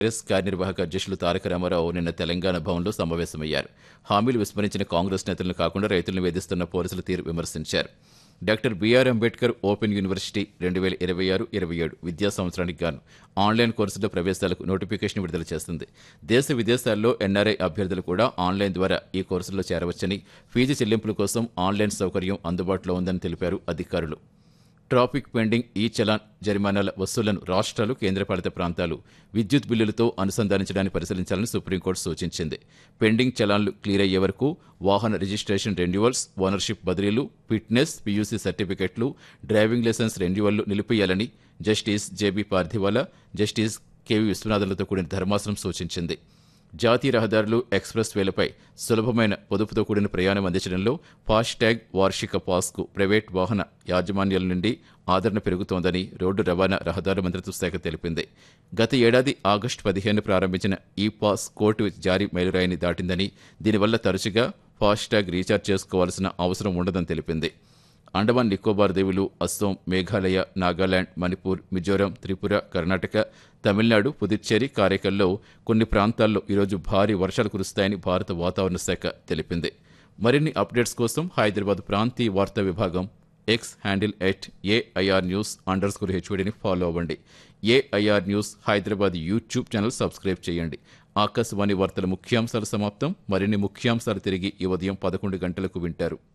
కాంగ్రెస్ కార్యనిర్వాహక అధ్యక్షులు తారక రామారావు నిన్న తెలంగాణ భవన్లో సమావేశమయ్యారు హామీలు విస్మరించిన కాంగ్రెస్ నేతలను కాకుండా రైతులను వేధిస్తున్న పోలీసుల తీరు విమర్శించారు doctor B R Ambedkar open university రెండు వేల ఇరవై ఆరు ఇరవై ఏడు విద్యా సంవత్సరానికి గాను ఆన్లైన్ కోర్సుల ప్రవేశాలకు నోటిఫికేషన్ విడుదల చేస్తుంది దేశ విదేశాల్లో ఎన్ఆర్ఐ అభ్యర్థులు కూడా ఆన్లైన్ ద్వారా ఈ కోర్సుల్లో చేరవచ్చని ఫీజు చెల్లింపుల కోసం ఆన్లైన్ సౌకర్యం అందుబాటులో ఉందని తెలిపారు అధికారులు ట్రాఫిక్ పెండింగ్ ఈ చలాన్ జరిమానాల వసూళ్లను రాష్ట్రాలు కేంద్రపాలిత ప్రాంతాలు విద్యుత్ బిల్లులతో అనుసంధానించడానికి పరిశీలించాలని సుప్రీంకోర్టు సూచించింది పెండింగ్ చలాన్లు క్లియర్ అయ్యే వరకు వాహన రిజిస్ట్రేషన్ రెన్యువల్స్ ఓనర్షిప్ బదిలీలు ఫిట్నెస్ పీయూసీ సర్టిఫికెట్లు డ్రైవింగ్ లైసెన్స్ రెన్యువల్లు నిలిపియాలని justice J B Pardiwala justice K V విశ్వనాథన్లతో కూడిన ధర్మాసనం సూచించింది జాతీయ రహదారులు ఎక్స్ప్రెస్ వేలపై సులభమైన పొదుపుతో కూడిన ప్రయాణం అందించడంలో ఫాస్టాగ్ వార్షిక పాస్కు ప్రైవేట్ వాహన యాజమాన్యాల నుండి ఆదరణ పెరుగుతోందని రోడ్డు రవాణా రహదారుల మంత్రిత్వ శాఖ తెలిపింది గత ఏడాది ఆగస్టు పదిహేను ప్రారంభించిన ఈ పాస్ కోర్టు జారీ మైలురాయిని దాటిందని దీనివల్ల తరచుగా ఫాస్టాగ్ రీఛార్జ్ చేసుకోవాల్సిన అవసరం ఉండదని తెలిపింది అండమాన్ నికోబార్ దీవులు అస్సోం మేఘాలయ నాగాలాండ్ మణిపూర్ మిజోరాం త్రిపుర కర్ణాటక తమిళనాడు పుదుచ్చేరి కారైకల్లో కొన్ని ప్రాంతాల్లో ఈరోజు భారీ వర్షాలు కురుస్తాయని భారత వాతావరణ శాఖ తెలిపింది మరిన్ని అప్డేట్స్ కోసం హైదరాబాద్ ప్రాంతీయ వార్తా విభాగం X handle at AIR news underscore హెచ్ఓడిని ఫాలో అవ్వండి AIR news Hyderabad YouTube channel subscribe చేయండి ఆకాశవాణి వార్తల ముఖ్యాంశాలు సమాప్తం మరిన్ని ముఖ్యాంశాలు తిరిగి ఈ ఉదయం పదకొండు గంటలకు వింటారు